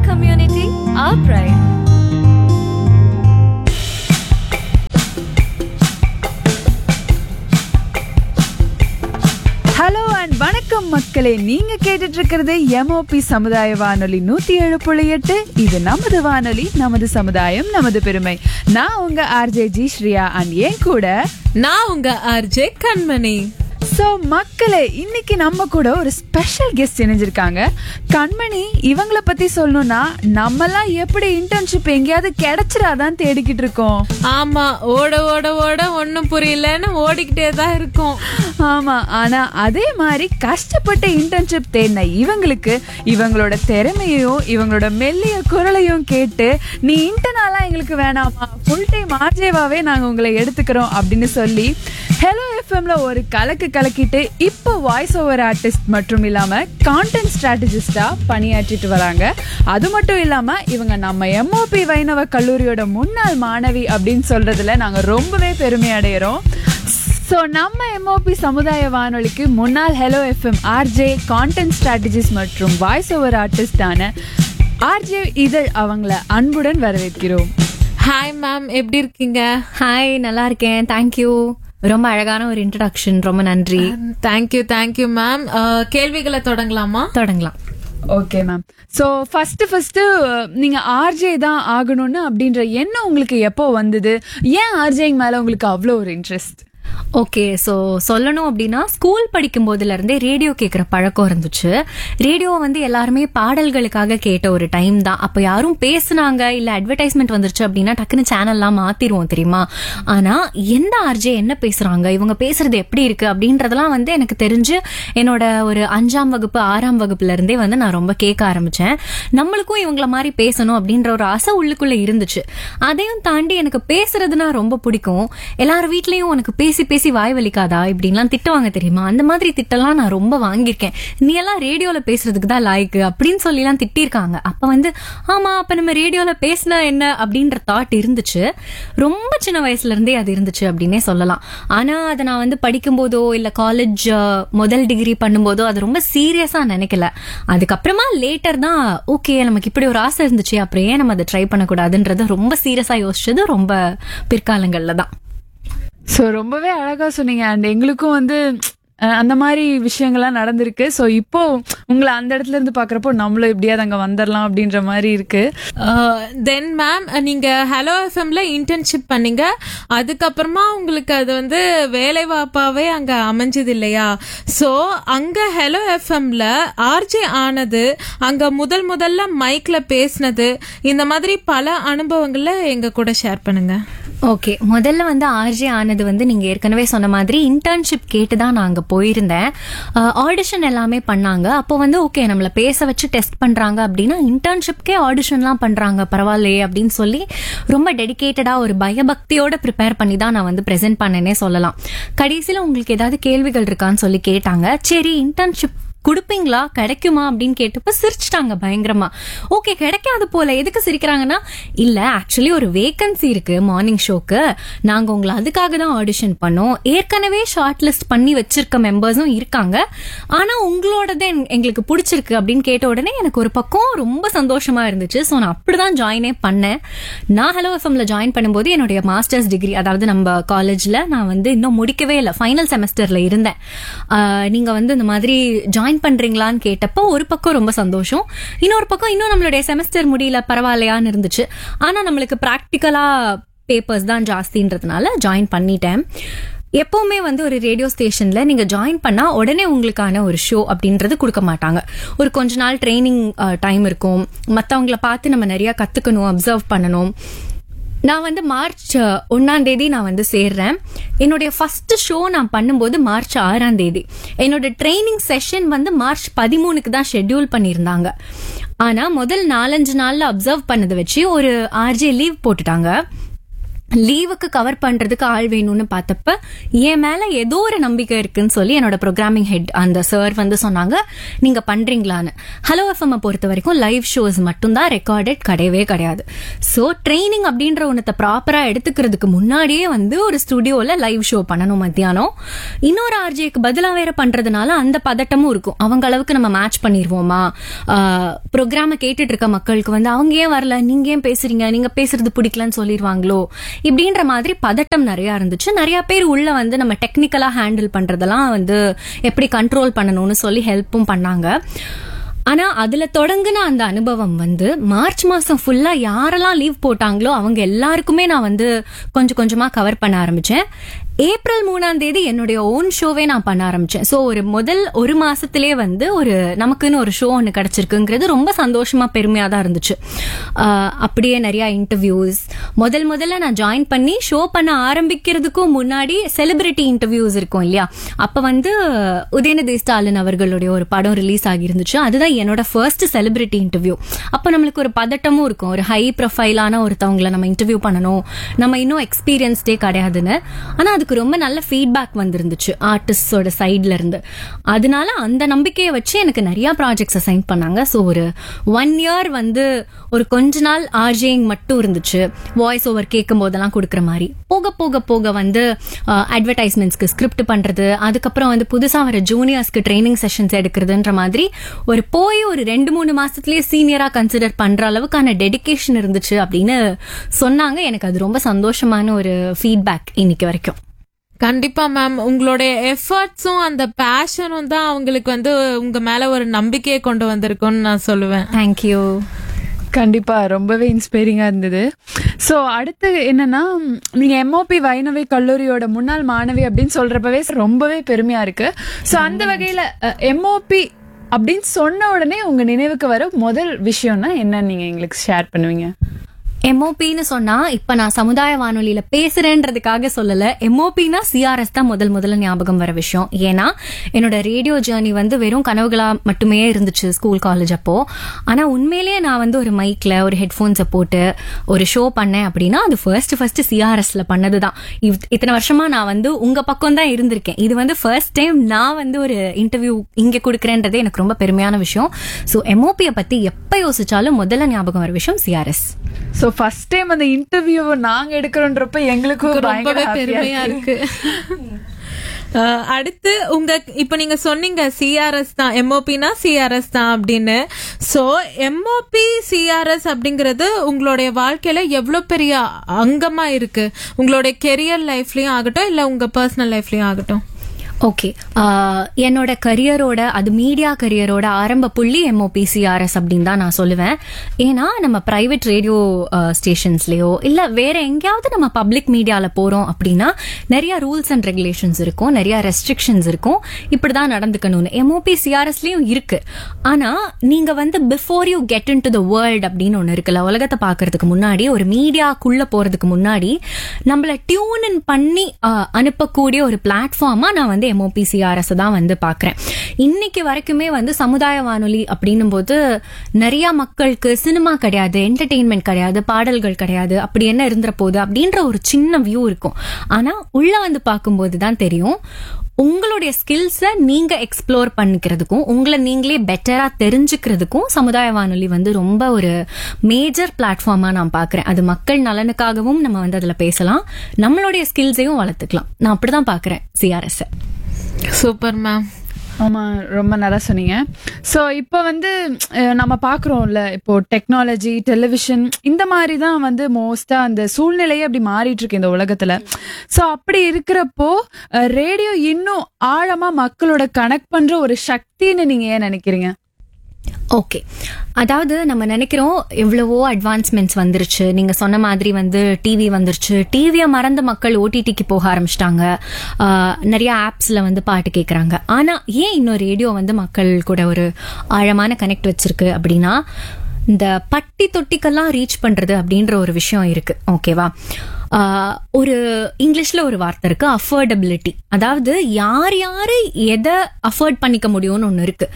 community, our pride. Hello and வணக்கம் மக்களே நீங்க கேட்டுட்டு இருக்கிறது எம்ஓபி சமுதாய வானொலி நூத்தி ஏழு புள்ளி எட்டு இது நமது வானொலி நமது சமுதாயம் நமது பெருமை நான் உங்க ஆர்ஜே ஜி ஸ்ரீயா அண்ட் என் கூட நான் உங்க ஆர்ஜே கண்மணி சோ மக்களே இன்னைக்கு நம்ம கூட ஒரு ஸ்பெஷல் கெஸ்ட் இணைஞ்சிருக்காங்க கண்மணி இவங்கள பத்தி சொல்லணும்னா நம்மலாம் எப்படி இன்டர்ன்ஷிப் எங்கேயாவது கிடைச்சிராதான் தேடிக்கிட்டு இருக்கோம் ஆமா ஓட ஓட ஓட ஒண்ணும் புரியலன்னு ஓடிக்கிட்டே தான் இருக்கோம் ஆமா ஆனா அதே மாதிரி கஷ்டப்பட்டு இன்டர்ன்ஷிப் தேடின இவங்களுக்கு இவங்களோட திறமையையும் இவங்களோட மெல்லிய குரலையும் கேட்டு நீ இன்டர்னாலா எங்களுக்கு வேணாமா ஃபுல் டைம் ஆர்ஜேவாவே நாங்க உங்களை எடுத்துக்கிறோம் அப்படின்னு சொல்லி ஹலோ எஃப்எம்ல ஒரு கலக்கு கலக்கிட்டு இப்போ வாய்ஸ் ஓவர் ஆர்டிஸ்ட் மற்றும் இல்லாம கான்டென்ட் ஸ்ட்ராட்டஜிஸ்டா பணியாற்றிட்டு வராங்க அது மட்டும் இல்லாம இவங்க நம்ம எம்ஓபி வைணவ கல்லூரியோட முன்னாள் மாணவி அப்படின்னு சொல்றதுல நாங்க ரொம்பவே பெருமை அடைகிறோம் ஸோ நம்ம எம்ஓபி சமுதாய வானொலிக்கு முன்னாள் hello FM RJ content strategist மற்றும் வாய்ஸ் ஓவர் ஆர்டிஸ்டான ஆர்ஜே இதழ் அவங்கள அன்புடன் வரவேற்கிறோம் ஹாய் மேம் எப்படி இருக்கீங்க ஹாய் நல்லா இருக்கேன் தேங்க்யூ ரொம்ப அழகான ஒரு இன்ட்ரடக்ஷன் ரொம்ப நன்றி தேங்க்யூ தேங்க்யூ மேம் கேள்விகளை தொடங்கலாமா தொடங்கலாம் okay ma'am so first first நீங்க ஆர்ஜே தான் ஆகணும்னு அப்படின்ற எண்ணம் உங்களுக்கு எப்போ வந்தது ஏன் ஆர்ஜேங்க மேல உங்களுக்கு அவ்வளோ ஒரு இன்ட்ரெஸ்ட் ஓகே ஸோ சொல்லணும் அப்படின்னா ஸ்கூல் படிக்கும் போதுல இருந்தே ரேடியோ கேட்குற பழக்கம் இருந்துச்சு ரேடியோ வந்து எல்லாருமே பாடல்களுக்காக கேட்ட ஒரு டைம் தான் அப்போ யாரும் பேசுனாங்க இல்ல அட்வர்டைஸ்மெண்ட் வந்துருச்சு அப்படின்னா டக்குன்னு சேனல்லாம் மாத்திருவோம் தெரியுமா ஆனா எந்த ஆர்ஜே என்ன பேசுறாங்க இவங்க பேசுறது எப்படி இருக்கு அப்படின்றதெல்லாம் வந்து எனக்கு தெரிஞ்சு என்னோட ஒரு அஞ்சாம் வகுப்பு ஆறாம் வகுப்புல இருந்தே வந்து நான் ரொம்ப கேட்க ஆரம்பிச்சேன் நம்மளுக்கும் இவங்கள மாதிரி பேசணும் அப்படின்ற ஒரு ஆசை உள்ளுக்குள்ள இருந்துச்சு அதையும் தாண்டி எனக்கு பேசுறதுனா ரொம்ப பிடிக்கும் எல்லார் வீட்லயும் உனக்கு பேசி பேசி வாய் வலிக்காதா இப்படின்லாம் திட்டுவாங்க தெரியுமா அந்த மாதிரி திட்டெல்லாம் நான் ரொம்ப வாங்கியிருக்கேன் நீ எல்லாம் ரேடியோல பேசுறதுக்கு தான் லாய்க்கு அப்படின்னு சொல்லி எல்லாம் திட்டிருக்காங்க அப்ப வந்து ஆமா அப்ப நம்ம ரேடியோல பேசினா என்ன அப்படின்ற தாட் இருந்துச்சு ரொம்ப சின்ன வயசுல இருந்தே அது இருந்துச்சு அப்படின்னே சொல்லலாம் ஆனா அதை நான் வந்து படிக்கும் போதோ இல்ல காலேஜ் முதல் டிகிரி பண்ணும்போதோ அது ரொம்ப சீரியஸா நினைக்கல அதுக்கப்புறமா லேட்டர் தான் ஓகே நமக்கு இப்படி ஒரு ஆசை இருந்துச்சு அப்புறம் ஏன் நம்ம அதை ட்ரை பண்ணக்கூடாதுன்றத ரொம்ப சீரியஸா யோசிச்சது ரொம்ப பிற்காலங்கள்ல தான் ஸோ ரொம்பவே அழகா சொன்னீங்க அண்ட் எங்களுக்கும் வந்து அஹ், அந்த மாதிரி விஷயங்கள்லாம் நடந்திருக்கு ஸோ இப்போ உங்களை அந்த இடத்துல இருந்து பார்க்குறப்போ நம்மளும் எப்படியாவது அங்கே வந்துடலாம் அப்படின்ற மாதிரி இருக்கு தென் மேம் நீங்க ஹலோ எஃப்எம்ல இன்டர்ன்ஷிப் பண்ணீங்க அதுக்கப்புறமா உங்களுக்கு அது வந்து வேலை வாய்ப்பாவே அங்க அமைஞ்சது இல்லையா சோ அங்க ஹலோ எஃப்எம்ல ஆர்ஜே ஆனது அங்க முதல் முதல்ல மைக்ல பேசினது இந்த மாதிரி பல அனுபவங்களை எங்க கூட ஷேர் பண்ணுங்க ஓகே முதல்ல வந்து ஆர்ஜே ஆனது வந்து நீங்க ஏற்கனவே சொன்ன மாதிரி இன்டர்ன்ஷிப் கேட்டு தான் நான் அங்க போயிருந்தேன் ஆடிஷன் எல்லாமே பண்ணாங்க அப்போ வந்து ஓகே நம்மள பேச வச்சு டெஸ்ட் பண்றாங்க அப்படின்னா இன்டர்ன்ஷிப்கே ஆடிஷன்லாம் பண்றாங்க பரவாயில்லையே அப்படின்னு சொல்லி ரொம்ப டெடிகேட்டடா ஒரு பயபக்தியோட ப்ரிப்பேர் பண்ணி தான் நான் வந்து ப்ரெசென்ட் பண்ணேனே சொல்லலாம் கடைசியில உங்களுக்கு ஏதாவது கேள்விகள் இருக்கான்னு சொல்லி கேட்டாங்க சரி இன்டர்ன்ஷிப் கொடுப்பீங்களா கிடைக்குமா அப்படின்னு கேட்டப்ப சிரிச்சிட்டாங்க பயங்கரமா ஓகே கிடைக்காது போல எதுக்கு சிரிக்கிறாங்கன்னா இல்ல ஆக்சுவலி ஒரு வேகன்சி இருக்கு மார்னிங் ஷோக்கு நாங்க உங்களை அதுக்காக தான் ஆடிஷன் பண்ணோம் ஏற்கனவே ஷார்ட் லிஸ்ட் பண்ணி வச்சிருக்க மெம்பர்ஸும் இருக்காங்க ஆனா உங்களோடது எங்க- எங்களுக்கு பிடிச்சிருக்கு அப்படின்னு கேட்ட உடனே எனக்கு ஒரு பக்கம் ரொம்ப சந்தோஷமா இருந்துச்சு ஸோ நான் அப்படிதான் ஜாயினே பண்ணேன் நான் ஹலோ எஃப்எம்ல ஜாயின் பண்ணும்போது என்னுடைய மாஸ்டர்ஸ் டிகிரி அதாவது நம்ம காலேஜ்ல நான் வந்து இன்னும் முடிக்கவே இல்லை ஃபைனல் செமஸ்டர்ல இருந்தேன் ஆஹ் நீங்க வந்து இந்த மாதிரி ஜாயின் பண்றீங்களான்னு கேட்டப்போ ஒரு பக்கம் ரொம்ப சந்தோஷம் இன்னொரு பக்கம் இன்னும் நம்மளுடைய செமஸ்டர் முடியல பரவாயில்லையான்னு இருந்துச்சு ஆனா நம்மளுக்கு ப்ராக்டிக்கலா பேப்பர்ஸ் தான் ஜாஸ்தின்றதுனால ஜாயின் பண்ணிட்டேன் எப்பவுமே வந்து ஒரு ரேடியோ ஸ்டேஷன்ல நீங்க ஜாயின் பண்ணா உடனே உங்களுக்கான ஒரு ஷோ அப்படின்றது கொடுக்க மாட்டாங்க ஒரு கொஞ்ச நாள் ட்ரைனிங் டைம் இருக்கும் மத்தவங்கள பார்த்து நம்ம நிறைய கத்துக்கணும் அப்சர்வ் பண்ணணும் நான் வந்து மார்ச் அஹ், ஒண்ணாம் தேதி நான் வந்து சேர்றேன் என்னுடைய ஃபர்ஸ்ட் ஷோ நான் பண்ணும்போது மார்ச் ஆறாம் தேதி என்னோட ட்ரைனிங் செஷன் வந்து மார்ச் பதிமூணுக்கு தான் ஷெட்யூல் பண்ணியிருந்தாங்க ஆனா முதல் நாலஞ்சு நாள்ல அப்சர்வ் பண்ணதை வச்சு ஒரு ஆர்ஜே லீவ் போட்டுட்டாங்க லீவுக்கு கவர் பண்றதுக்கு ஆள் வேணும்னு பார்த்தப்ப என் மேல ஏதோ ஒரு நம்பிக்கை இருக்குன்னு சொல்லி என்னோட ப்ரோக்ராமிங் ஹெட் அந்த சார் வந்து சொன்னாங்க நீங்க பண்றீங்களான்னு ஹலோ எஃப்எம் பொறுத்த வரைக்கும் லைவ் ஷோஸ் மட்டும்தான் ரெக்கார்டட் கிடையவே கிடையாது ஸோ ட்ரைனிங் அப்படின்ற ஒன்றத்தை ப்ராப்பரா எடுத்துக்கிறதுக்கு முன்னாடியே வந்து ஒரு ஸ்டுடியோல லைவ் ஷோ பண்ணணும் மத்தியானம் இன்னொரு ஆர்ஜேக்கு பதிலா வேற பண்றதுனால அந்த பதட்டமும் இருக்கும் அவங்க அளவுக்கு நம்ம மேட்ச் பண்ணிடுவோமா ப்ரோக்ராம கேட்டுட்டு இருக்க மக்களுக்கு வந்து அவங்க ஏன் வரல நீங்க ஏன் பேசுறீங்க நீங்க பேசுறது பிடிக்கலன்னு சொல்லிடுவாங்களோ இப்படின்ற மாதிரி பதட்டம் நிறைய இருந்துச்சு நிறைய பேர் உள்ள வந்து நம்ம டெக்னிக்கலா ஹேண்டில் பண்றதெல்லாம் வந்து எப்படி கண்ட்ரோல் பண்ணணும்னு சொல்லி ஹெல்ப்பும் பண்ணாங்க ஆனா அதுல தொடங்குன அந்த அனுபவம் வந்து மார்ச் மாசம் ஃபுல்லா யாரெல்லாம் லீவ் போட்டாங்களோ அவங்க எல்லாருக்குமே நான் வந்து கொஞ்சம் கொஞ்சமா கவர் பண்ண ஆரம்பிச்சேன் ஏப்ரல் மூணாம் தேதி என்னுடைய ஓன் ஷோவே நான் பண்ண ஆரம்பிச்சேன் ஸோ ஒரு முதல் ஒரு மாசத்திலே வந்து ஒரு நமக்குன்னு ஒரு ஷோ ஒன்று கிடைச்சிருக்குங்கிறது ரொம்ப சந்தோஷமா பெருமையா தான் இருந்துச்சு ஆஹ் அப்படியே நிறைய இன்டர்வியூஸ் முதல் முதல்ல நான் ஜாயின் பண்ணி ஷோ பண்ண ஆரம்பிக்கிறதுக்கும் முன்னாடி செலிபிரிட்டி இன்டர்வியூஸ் இருக்கும் இல்லையா அப்ப வந்து உதயநிதி ஸ்டாலின் அவர்களுடைய ஒரு படம் ரிலீஸ் ஆகியிருந்துச்சு அதுதான் என்னோட ஃபர்ஸ்ட் செலிபிரிட்டி இன்டர்வியூ அப்ப நம்மளுக்கு ஒரு பதட்டமும் இருக்கும் ஒரு ஹை ப்ரொஃபைலான ஒருத்தவங்களை நம்ம இன்டர்வியூ பண்ணணும் நம்ம இன்னும் எக்ஸ்பீரியன்ஸ்டே கிடையாதுன்னு ஆனா அதுக்கு ரொம்ப நல்ல ஃபீட்பேக் வந்திருந்துச்சு ஆர்டிஸ்டோட சைட்ல இருந்து அதனால அந்த நம்பிக்கையை வச்சு எனக்கு நிறைய ப்ராஜெக்ட்ஸ் அசைன் பண்ணாங்க ஸோ ஒரு ஒன் இயர் வந்து ஒரு கொஞ்ச நாள் ஆர்ஜேயிங் மட்டும் இருந்துச்சு வாய்ஸ் ஓவர் கேட்கும் போதெல்லாம் கொடுக்குற மாதிரி போக போக போக வந்து அட்வர்டைஸ்மெண்ட்ஸ்க்கு ஸ்கிரிப்ட் பண்றது அதுக்கப்புறம் வந்து புதுசா வர ஜூனியர்ஸ்க்கு ட்ரைனிங் செஷன்ஸ் எடுக்கிறதுன்ற மாதிரி ஒரு போய் ஒரு ரெண்டு மூணு மாசத்துலயே சீனியரா கன்சிடர் பண்ற அளவுக்கான டெடிகேஷன் இருந்துச்சு அப்படின்னு சொன்னாங்க எனக்கு அது ரொம்ப சந்தோஷமான ஒரு ஃபீட்பேக் இன்னைக்கு வரைக்கும் கண்டிப்பா மேம் உங்களுடைய எஃபர்ட்ஸும் அந்த பேஷனும் தான் அவங்களுக்கு வந்து உங்க மேல ஒரு நம்பிக்கையை கொண்டு வந்திருக்கும்னு நான் சொல்லுவேன் தேங்க்யூ கண்டிப்பா ரொம்பவே இன்ஸ்பைரிங்கா இருந்தது ஸோ அடுத்து என்னன்னா ம், நீங்க எம்ஓபி வைணவி கல்லூரியோட முன்னாள் மாணவி அப்படின்னு சொல்றப்பவே ரொம்பவே பெருமையா இருக்கு ஸோ அந்த வகையில எம்ஓபி அப்படின்னு சொன்ன உடனே உங்க நினைவுக்கு வர முதல் விஷயம்னா என்ன நீங்க எங்களுக்கு ஷேர் பண்ணுவீங்க எம்ஓபின்னு சொன்னா இப்ப நான் சமுதாய வானொலியில பேசுறேன்றதுக்காக சொல்லல எம்ஓபினா சிஆர்எஸ் தான் முதல் முதல்ல ஞாபகம் வர விஷயம் ஏன்னா என்னோட ரேடியோ ஜேர்னி வந்து வெறும் கனவுகளா மட்டுமே இருந்துச்சு ஸ்கூல் காலேஜ் அப்போ ஆனா உண்மையிலேயே நான் வந்து ஒரு மைக்ல ஒரு ஹெட்ஃபோன்ஸை போட்டு ஒரு ஷோ பண்ணேன் அப்படின்னா அது ஃபர்ஸ்ட் ஃபர்ஸ்ட் சிஆர்எஸ்ல பண்ணதுதான் இவ்- இத்தனை வருஷமா நான் வந்து உங்க பக்கம் தான் இருந்திருக்கேன் இது வந்து ஃபர்ஸ்ட் டைம் நான் வந்து ஒரு இன்டர்வியூ இங்க கொடுக்குறேன்றதே எனக்கு ரொம்ப பெருமையான விஷயம் ஸோ எம்ஓபியை பத்தி எப்ப யோசிச்சாலும் முதல்ல ஞாபகம் வர விஷயம் சிஆர்எஸ் ஸோ ஃபர்ஸ்ட் டைம் அந்த இன்டர்வியூவை நாங்க எடுக்கிறோன்றப்ப எங்களுக்கும் பயங்கர ரொம்பவே happy-ஆ பெருமையா இருக்கு அஹ், அடுத்து உங்க இப்ப நீங்க சொன்னீங்க சிஆர்எஸ் தான் எம்ஓபினா சிஆர்எஸ் தான் அப்படின்னு சோ எம்ஓபி சிஆர்எஸ் அப்படிங்கிறது உங்களுடைய வாழ்க்கையில எவ்வளவு பெரிய அங்கமா இருக்கு உங்களுடைய கெரியர் லைஃப்லயும் ஆகட்டும் இல்ல உங்க பர்சனல் லைஃப்லயும் ஆகட்டும் ஓகே என்னோட கரியரோட அது மீடியா கரியரோட ஆரம்ப புள்ளி எம்ஓபிசிஆர்எஸ் அப்படின்னு தான் நான் சொல்லுவேன் ஏன்னா நம்ம பிரைவேட் ரேடியோ ஸ்டேஷன்ஸ்லயோ இல்ல வேற எங்கேயாவது நம்ம பப்ளிக் மீடியால போறோம் அப்படின்னா நிறைய ரூல்ஸ் அண்ட் ரெகுலேஷன்ஸ் இருக்கும் நிறைய ரெஸ்ட்ரிக்ஷன்ஸ் இருக்கும் இப்படிதான் நடந்துக்கணும்னு எம்ஓபிசிஆர்எஸ்லயும் இருக்கு ஆனா நீங்க வந்து before you get into the world அப்படின்னு ஒண்ணு இருக்குல்ல உலகத்தை பாக்குறதுக்கு முன்னாடி ஒரு மீடியாக்குள்ள போறதுக்கு முன்னாடி நம்மள டியூன் இன் பண்ணி அஹ், அனுப்பக்கூடிய ஒரு பிளாட்ஃபார்மா நான் வந்து எம்ஓபிசிஆர்எஸ் தான் வந்து பாக்குறேன் இன்னைக்கு வரைக்குமே வந்து சமுதாய வானொலி அப்படின்னும் போது நிறைய மக்களுக்கு சினிமா கிடையாது என்டர்டெயின்மெண்ட் கிடையாது பாடல்கள் கிடையாது அப்படி என்ன இருந்துற போகுது அப்படின்ற ஒரு சின்ன வியூ இருக்கும் ஆனா உள்ள வந்து பார்க்கும்போது தான் தெரியும் உங்களுடைய ஸ்கில்ஸை நீங்க எக்ஸ்ப்ளோர் பண்ணிக்கிறதுக்கும் உங்களை நீங்களே பெட்டரா தெரிஞ்சுக்கிறதுக்கும் சமுதாய வானொலி வந்து ரொம்ப ஒரு மேஜர் பிளாட்ஃபார்மா நான் பாக்குறேன் அது மக்கள் நலனுக்காகவும் நம்ம வந்து அதுல பேசலாம் நம்மளுடைய ஸ்கில்ஸையும் வளர்த்துக்கலாம் நான் அப்படிதான் பாக்குறேன் சிஆர்எஸ் சூப்பர் மேம் ஆமா ரொம்ப நல்லா சொன்னீங்க ஸோ இப்போ வந்து அஹ், நம்ம பார்க்குறோம்ல இப்போ டெக்னாலஜி டெலிவிஷன் இந்த மாதிரி தான் வந்து மோஸ்டா அந்த சூழ்நிலையே அப்படி மாறிட்டு இருக்கு இந்த உலகத்துல ஸோ அப்படி இருக்கிறப்போ ரேடியோ இன்னும் ஆழமா மக்களோட கனெக்ட் பண்ற ஒரு சக்தின்னு நீங்க ஏன் நினைக்கிறீங்க ஓகே அதாவது நம்ம நினைக்கிறோம் எவ்வளவோ அட்வான்ஸ்மெண்ட்ஸ் வந்துருச்சு நீங்க சொன்ன மாதிரி வந்து டிவி வந்துருச்சு டிவியை மறந்த மக்கள் ஓடிடிக்கு போக ஆரம்பிச்சிட்டாங்க நிறைய ஆப்ஸ்ல வந்து பாட்டு கேட்குறாங்க ஆனா ஏன் இன்னும் ரேடியோ வந்து மக்கள் கூட ஒரு ஆழமான கனெக்ட் வச்சிருக்கு அப்படின்னா இந்த பட்டி தொட்டிக்கெல்லாம் ரீச் பண்றது அப்படின்ற ஒரு விஷயம் இருக்கு ஓகேவா ஆஹ் ஒரு இங்கிலீஷ்ல ஒரு வார்த்தை இருக்கு அஃபோர்டபிலிட்டி அதாவது யார் யாரு எதை அஃபோர்ட் பண்ணிக்க முடியும்னு ஒன்று இருக்கு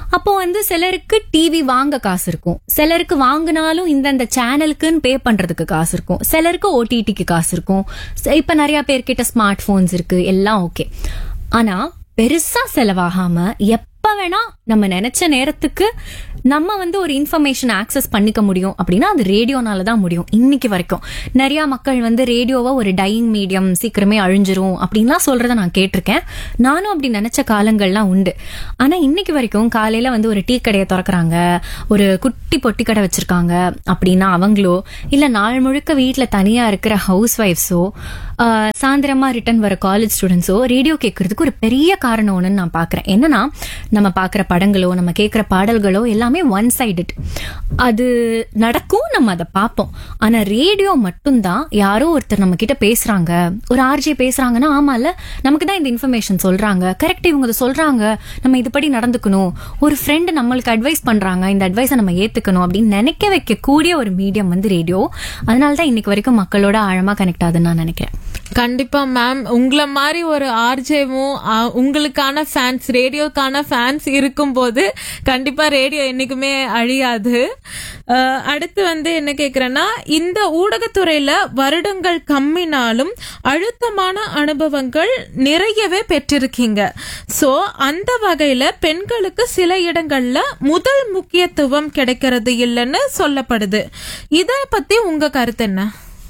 அப்போ வந்து சிலருக்கு டிவி வாங்க காசு இருக்கும் சிலருக்கு வாங்கினாலும் இந்தந்த சேனலுக்குன்னு பே பண்றதுக்கு காசு இருக்கும் சிலருக்கு ஓடிடிக்கு காசு இருக்கும் ச- இப்ப நிறைய பேர்கிட்ட ஸ்மார்ட் போன்ஸ் இருக்கு எல்லாம் ஓகே ஆனா பெருசா செலவாகாம எப்ப வேணா நம்ம நினைச்ச நேரத்துக்கு நம்ம வந்து ஒரு இன்ஃபர்மேஷன் ஆக்சஸ் பண்ணிக்க முடியும் அப்படின்னா அது ரேடியோனால தான் முடியும் இன்னைக்கு வரைக்கும் நிறைய மக்கள் வந்து ரேடியோவை ஒரு டையிங் மீடியம் சீக்கிரமே அழிஞ்சிரும் அப்படின்லாம் சொல்றத நான் கேட்டிருக்கேன் நானும் அப்படி நினைச்ச காலங்கள்லாம் உண்டு ஆனா இன்னைக்கு வரைக்கும் காலையில வந்து ஒரு டீ கடையை திறக்கறாங்க ஒரு குட்டி பொட்டி கடை வச்சிருக்காங்க அப்படின்னா அவங்களோ இல்ல நாள் முழுக்க வீட்ல தனியா இருக்கிற ஹவுஸ் ஒய்ஃப்ஸோ சாயந்தரமா ரிட்டர்ன் வர காலேஜ் ஸ்டூடெண்ட்ஸோ ரேடியோ கேட்கறதுக்கு ஒரு பெரிய காரணம் ஒண்ணுன்னு நான் பாக்குறேன் என்னன்னா நம்ம பாக்குற படங்களோ நம்ம கேட்கிற பாடல்களோ எல்லாமே ஒன் சைடட் அது நடக்கும் நம்ம அதை பார்ப்போம் ஆனா ரேடியோ மட்டும்தான் யாரோ ஒருத்தர் நம்ம கிட்ட பேசுறாங்க ஒரு ஆர்ஜே பேசுறாங்கன்னா ஆமால நமக்கு தான் இந்த இன்ஃபர்மேஷன் சொல்றாங்க கரெக்ட் இவங்க இதை சொல்றாங்க நம்ம இதுபடி நடந்துக்கணும் ஒரு ஃப்ரெண்டு நம்மளுக்கு அட்வைஸ் பண்றாங்க இந்த அட்வைஸை நம்ம ஏத்துக்கணும் அப்படின்னு நினைக்க வைக்கக்கூடிய ஒரு மீடியம் வந்து ரேடியோ அதனால தான் இன்னைக்கு வரைக்கும் மக்களோட ஆழமா கனெக்ட் ஆகுதுன்னு நான் நினைக்கிறேன் கண்டிப்பா மேம் உங்களை மாதிரி ஒரு ஆர்ஜேவும் உங்களுக்கான ஃபேன்ஸ் ரேடியோக்கான ஃபேன்ஸ் இருக்கும்போது கண்டிப்பா ரேடியோ என்னைக்குமே அழியாது அஹ், அடுத்து வந்து என்ன கேக்குறேன்னா இந்த ஊடகத்துறையில வருடங்கள் கம்மினாலும் அழுத்தமான அனுபவங்கள் நிறையவே பெற்றிருக்கீங்க சோ அந்த வகையில பெண்களுக்கு சில இடங்கள்ல முதல் முக்கியத்துவம் கிடைக்கிறது இல்லைன்னு சொல்லப்படுது இத பத்தி உங்க கருத்து என்ன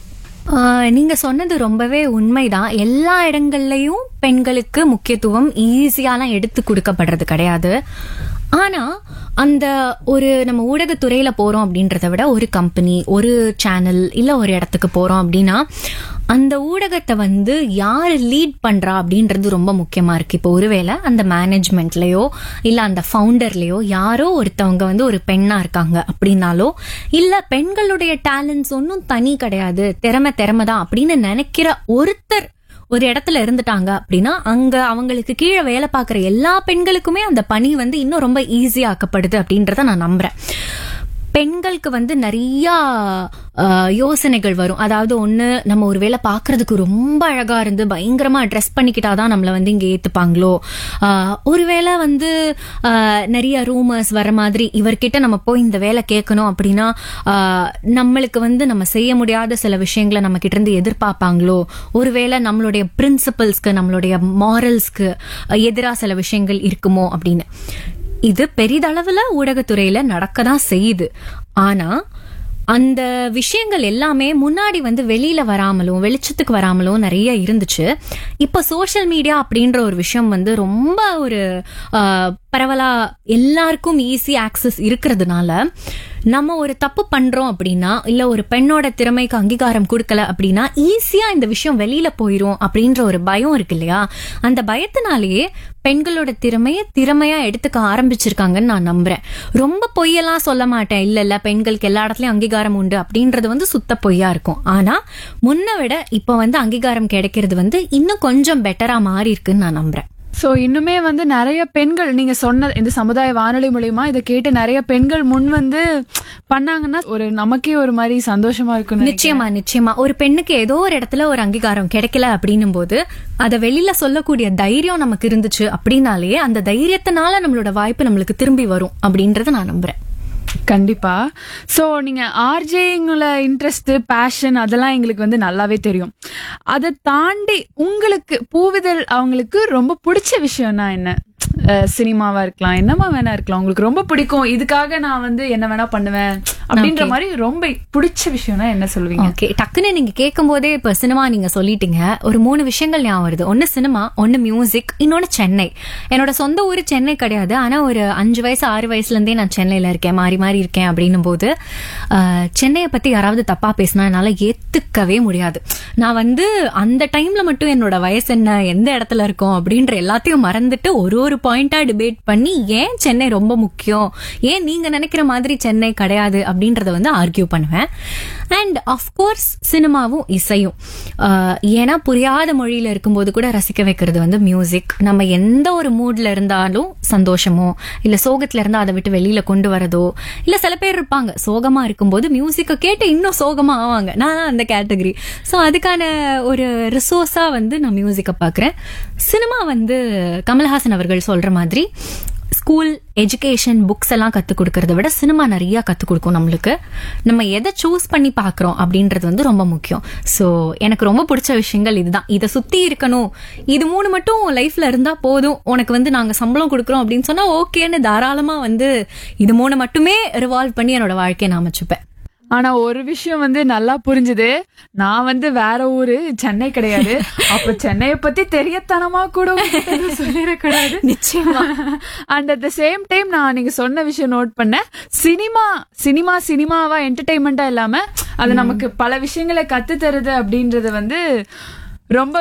ஆஹ் நீங்க சொன்னது ரொம்பவே உண்மைதான் எல்லா இடங்கள்லயும் பெண்களுக்கு முக்கியத்துவம் ஈஸியாலாம் எடுத்து கொடுக்கப்படுறது கிடையாது ஆனா அந்த ஒரு நம்ம ஊடகத்துறையில போறோம் அப்படின்றத விட ஒரு கம்பெனி ஒரு சேனல் இல்ல ஒரு இடத்துக்கு போறோம் அப்படின்னா அந்த ஊடகத்தை வந்து யார் லீட் பண்றா அப்படின்றது ரொம்ப முக்கியமா இருக்கு இப்போ ஒருவேளை அந்த மேனேஜ்மெண்ட்லயோ இல்ல அந்த ஃபவுண்டர்லயோ யாரோ ஒருத்தவங்க வந்து ஒரு பெண்ணா இருக்காங்க அப்படின்னாலோ இல்ல பெண்களுடைய டேலண்ட்ஸ் ஒன்றும் தனி கிடையாது திறமை திறமை தான் அப்படின்னு நினைக்கிற ஒருத்தர் ஒரு இடத்துல இருந்துட்டாங்க அப்படின்னா அங்க அவங்களுக்கு கீழே வேலை பார்க்குற எல்லா பெண்களுக்குமே அந்த பணி வந்து இன்னும் ரொம்ப ஈஸியா ஆக்கப்படுது அப்படின்றத நான் நம்புறேன் பெண்களுக்கு வந்து நிறைய ஆஹ், யோசனைகள் வரும் அதாவது ஒண்ணு நம்ம ஒரு வேளை பாக்குறதுக்கு ரொம்ப அழகா இருந்து பயங்கரமா ட்ரெஸ் பண்ணிக்கிட்டாதான் நம்மள வந்து இங்க ஏத்துப்பாங்களோ ஆஹ், ஒருவேளை வந்து ஆஹ், நிறைய ரூமர்ஸ் வர மாதிரி இவர்கிட்ட நம்ம போய் இந்த வேலை கேட்கணும் அப்படின்னா ஆஹ், நம்மளுக்கு வந்து நம்ம செய்ய முடியாத சில விஷயங்களை நம்ம கிட்ட இருந்து எதிர்பார்ப்பாங்களோ ஒருவேளை நம்மளுடைய பிரின்சிபல்ஸ்க்கு நம்மளுடைய மாரல்ஸ்க்கு எதிரா சில விஷயங்கள் இருக்குமோ அப்படின்னு இது பெரிதளவுல ஊடகத்துறையில நடக்க தான் செய்யுது ஆனா அந்த விஷயங்கள் எல்லாமே முன்னாடி வந்து வெளியில வராமலும் வெளிச்சத்துக்கு வராமலும் நிறைய இருந்துச்சு இப்ப சோஷியல் மீடியா அப்படின்ற ஒரு விஷயம் வந்து ரொம்ப ஒரு ஆஹ், பரவலா எல்லாருக்கும் ஈஸி ஆக்சஸ் இருக்கிறதுனால நம்ம ஒரு தப்பு பண்றோம் அப்படின்னா இல்ல ஒரு பெண்ணோட திறமைக்கு அங்கீகாரம் கொடுக்கல அப்படின்னா ஈஸியா இந்த விஷயம் வெளியில போயிரும் அப்படின்ற ஒரு பயம் இருக்கு இல்லையா அந்த பயத்தினாலேயே பெண்களோட திறமைய திறமையா எடுத்துக்க ஆரம்பிச்சிருக்காங்கன்னு நான் நம்புறேன் ரொம்ப பொய்யெல்லாம் சொல்ல மாட்டேன் இல்ல இல்ல பெண்களுக்கு எல்லா இடத்துலயும் அங்கீகாரம் உண்டு அப்படின்றது வந்து சுத்த பொய்யா இருக்கும் ஆனா முன்ன விட இப்ப வந்து அங்கீகாரம் கிடைக்கிறது வந்து இன்னும் கொஞ்சம் பெட்டரா மாறி இருக்குன்னு நான் நம்புறேன் சோ இன்னுமே வந்து நிறைய பெண்கள் நீங்க சொன்ன இந்த சமுதாய வானொலி மூலியமா இதை கேட்டு நிறைய பெண்கள் முன் வந்து பண்ணாங்கன்னா ஒரு நமக்கே ஒரு மாதிரி சந்தோஷமா இருக்கும் நிச்சயமா நிச்சயமா ஒரு பெண்ணுக்கு ஏதோ ஒரு இடத்துல ஒரு அங்கீகாரம் கிடைக்கல அப்படின்னும் போது அதை வெளியில சொல்லக்கூடிய தைரியம் நமக்கு இருந்துச்சு அப்படின்னாலே அந்த தைரியத்தினால நம்மளோட வாய்ப்பு நம்மளுக்கு திரும்பி வரும் அப்படின்றத நான் நம்புறேன் கண்டிப்பா சோ நீங்க ஆர்ஜேங்கள இன்ட்ரெஸ்ட் பேஷன் அதெல்லாம் எங்களுக்கு வந்து நல்லாவே தெரியும் அதை தாண்டி உங்களுக்கு பூவிதழ் அவங்களுக்கு ரொம்ப பிடிச்ச விஷயம்னா என்ன அஹ் சினிமாவா இருக்கலாம் என்னமா வேணா இருக்கலாம் உங்களுக்கு ரொம்ப பிடிக்கும் இதுக்காக நான் வந்து என்ன வேணா பண்ணுவேன் அப்படின்ற மாதிரி ரொம்ப பிடிச்ச விஷயம்னா என்ன சொல்லுவீங்க ஓகே டக்குன்னு நீங்க கேட்கும் போதே இப்ப சினிமா நீங்க சொல்லிட்டீங்க ஒரு மூணு விஷயங்கள் ஞாபகம் வருது ஒன்னு சினிமா ஒன்னு மியூசிக் இன்னொன்னு சென்னை என்னோட சொந்த ஊர் சென்னை கிடையாது ஆனா ஒரு அஞ்சு வயசு ஆறு வயசுல இருந்தே நான் சென்னையில இருக்கேன் மாறி மாறி இருக்கேன் அப்படின்னும் போது ஆஹ், சென்னையை பத்தி யாராவது தப்பா பேசினா என்னால ஏத்துக்கவே முடியாது நான் வந்து அந்த டைம்ல மட்டும் என்னோட வயசு என்ன எந்த இடத்துல இருக்கோம் அப்படின்ற எல்லாத்தையும் மறந்துட்டு ஒரு ஒரு பாயிண்டா டிபேட் பண்ணி ஏன் சென்னை ரொம்ப முக்கியம் ஏன் நீங்க நினைக்கிற மாதிரி சென்னை கிடையாது அப்படின்றத வந்து ஆர்கியூ பண்ணுவேன் அண்ட் அஃப்கோர்ஸ் சினிமாவும் இசையும் ஆஹ் ஏன்னா புரியாத மொழியில இருக்கும்போது கூட ரசிக்க வைக்கிறது வந்து மியூசிக் நம்ம எந்த ஒரு மூட்ல இருந்தாலும் சந்தோஷமோ இல்ல சோகத்துல இருந்தா அதை விட்டு வெளியில கொண்டு வரதோ இல்ல சில பேர் இருப்பாங்க சோகமா இருக்கும்போது மியூசிக்கை கேட்டு இன்னும் சோகமா ஆவாங்க நான் அந்த கேட்டகரி ஸோ அதுக்கான ஒரு ரிசோர்ஸா வந்து நான் மியூசிக்கை பார்க்குறேன் சினிமா வந்து கமல்ஹாசன் அவர்கள் சொல்ற மாதிரி ஸ்கூல் எஜுகேஷன் புக்ஸ் எல்லாம் கத்துக் கொடுக்கறத விட சினிமா நிறைய கத்துக் கொடுக்கும் நம்மளுக்கு நம்ம எதை சூஸ் பண்ணி பாக்குறோம் அப்படின்றது வந்து ரொம்ப முக்கியம் சோ எனக்கு ரொம்ப பிடிச்ச விஷயங்கள் இதுதான் இதை சுத்தி இருக்கணும் இது மூணு மட்டும் லைஃப்ல இருந்தா போதும் உனக்கு வந்து நாங்க சம்பளம் கொடுக்குறோம் அப்படின்னு சொன்னா ஓகேன்னு தாராளமா வந்து இது மூணு மட்டுமே ரிவால்வ் பண்ணி என்னோட வாழ்க்கையை நான் அமைச்சுப்பேன் ஆனா ஒரு விஷயம் வந்து நல்லா புரிஞ்சுது நான் வந்து வேற ஊரு சென்னை கிடையாது அப்ப சென்னைய பத்தி தெரியத்தனமா கூட உங்ககிட்ட சொல்லிடக்கூடாது நிச்சயமா and at the same time நான் நீங்க சொன்ன விஷயம் நோட் பண்ணேன் சினிமா சினிமா சினிமாவா என்டர்டைன்மெண்டா இல்லாம அது நமக்கு பல விஷயங்களை கத்து தருது அப்படின்றது வந்து ரொம்ப